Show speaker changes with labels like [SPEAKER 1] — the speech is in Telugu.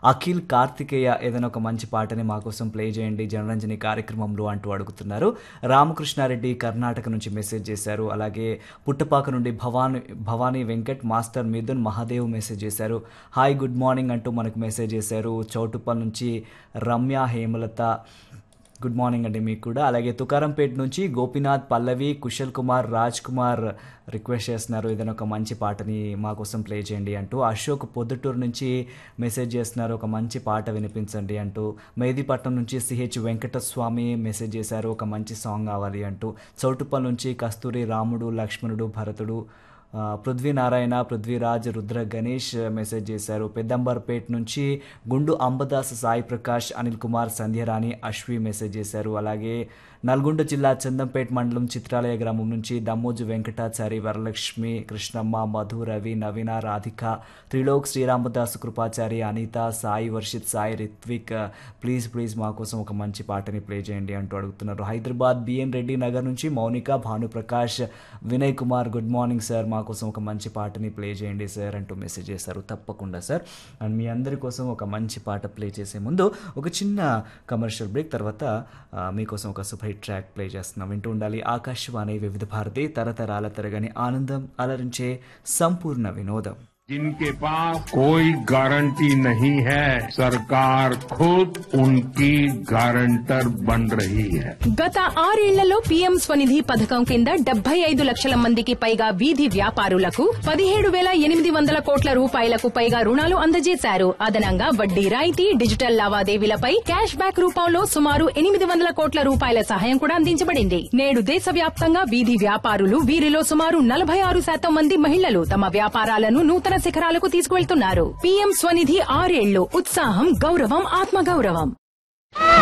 [SPEAKER 1] అఖిల్ కార్తికేయ ఏదైనా ఒక మంచి పాటని మా కోసం ప్లే చేయండి జనరంజని కార్యక్రమంలో అంటూ అడుగుతున్నారు రామకృష్ణారెడ్డి కర్ణాటక నుంచి మెసేజ్ చేశారు అలాగే పుట్టపాక నుండి భవానీ భవానీ వెంకట్ మాస్టర్ మిథున్ మహాదేవ్ మెసేజ్ చేశారు హాయ్ గుడ్ మార్నింగ్ అంటూ మనకు మెసేజ్ చేశారు చౌటుప్పల్ నుంచి రమ్య హేమలత గుడ్ మార్నింగ్ అండి మీకు కూడా అలాగే తుకారంపేట నుంచి గోపీనాథ్ పల్లవి కుశల్ కుమార్ రాజ్ కుమార్ రిక్వెస్ట్ చేస్తున్నారు ఏదైనా ఒక మంచి పాటని మా కోసం ప్లే చేయండి అంటూ అశోక్ పొద్దుటూరు నుంచి మెసేజ్ చేస్తున్నారు ఒక మంచి పాట వినిపించండి అంటూ మేదీపట్నం నుంచి సిహెచ్ వెంకటస్వామి మెసేజ్ చేశారు ఒక మంచి సాంగ్ కావాలి అంటూ చౌటుప్పల్ నుంచి కస్తూరి రాముడు లక్ష్మణుడు భరతుడు ఆ, పృథ్వీనారాయణ పృథ్వీరాజ్ రుద్ర గణేష్ మెసేజ్ చేశారు పెద్దంబర్పేట్ నుంచి గుండు అంబదాస్ సాయి ప్రకాష్ అనిల్ కుమార్ సంధ్యరాణి అశ్వి మెసేజ్ చేశారు అలాగే నల్గొండ జిల్లా చందంపేట్ మండలం చిత్రాలయ గ్రామం నుంచి దమ్మోజు వెంకటాచారి వరలక్ష్మి కృష్ణమ్మ మధు రవి నవీన రాధిక త్రిలోక్ శ్రీరామదాస్ కృపాచారి అనిత సాయి వర్షిత్ సాయి రిత్విక్ ప్లీజ్ ప్లీజ్ మా కోసం ఒక మంచి పాటని ప్లే చేయండి అంటూ అడుగుతున్నారు హైదరాబాద్ బిఎన్ రెడ్డి నగర్ నుంచి Mounika Bhanuprakash Vinay Kumar good morning sir మా కోసం ఒక మంచి పాటని ప్లే చేయండి సార్ అంటూ మెసేజ్ చేశారు తప్పకుండా సార్ అండ్ మీ అందరి కోసం ఒక మంచి పాట ప్లే చేసే ముందు ఒక చిన్న కమర్షియల్ బ్రేక్ తర్వాత ఆ, మీకోసం ఒక సూపర్ హిట్ ట్రాక్ ప్లే చేస్తున్నాం వింటూ ఉండాలి ఆకాశవాణి వివిధ భారతి తరతరాల తరగని ఆనందం అలరించే సంపూర్ణ వినోదం
[SPEAKER 2] जिनके पास कोई गारंटी नहीं है सरकार खुद उनकी गारंटर बन रही है
[SPEAKER 3] గత ఆరేళ్లలో పీఎం స్వనిధి పథకం కింద డెబ్బై ఐదు లక్షల మందికి పైగా వీధి వ్యాపారులకు పదిహేడు వేల ఎనిమిది వందల కోట్ల రూపాయలకు పైగా రుణాలు అందజేశారు అదనంగా వడ్డీ రాయితీ డిజిటల్ లావాదేవీలపై క్యాష్ బ్యాక్ రూపంలో సుమారు ఎనిమిది వందల కోట్ల రూపాయల సహాయం కూడా అందించబడింది నేడు దేశవ్యాప్తంగా వీధి వ్యాపారులు వీరిలో సుమారు నలభై ఆరు శాతం మంది మహిళలు తమ వ్యాపారాలను నూతన శిఖరాలకు తీసుకువెళ్తున్నారు పీఎం స్వనిధి ఆరేళ్లు ఉత్సాహం గౌరవం ఆత్మగౌరవం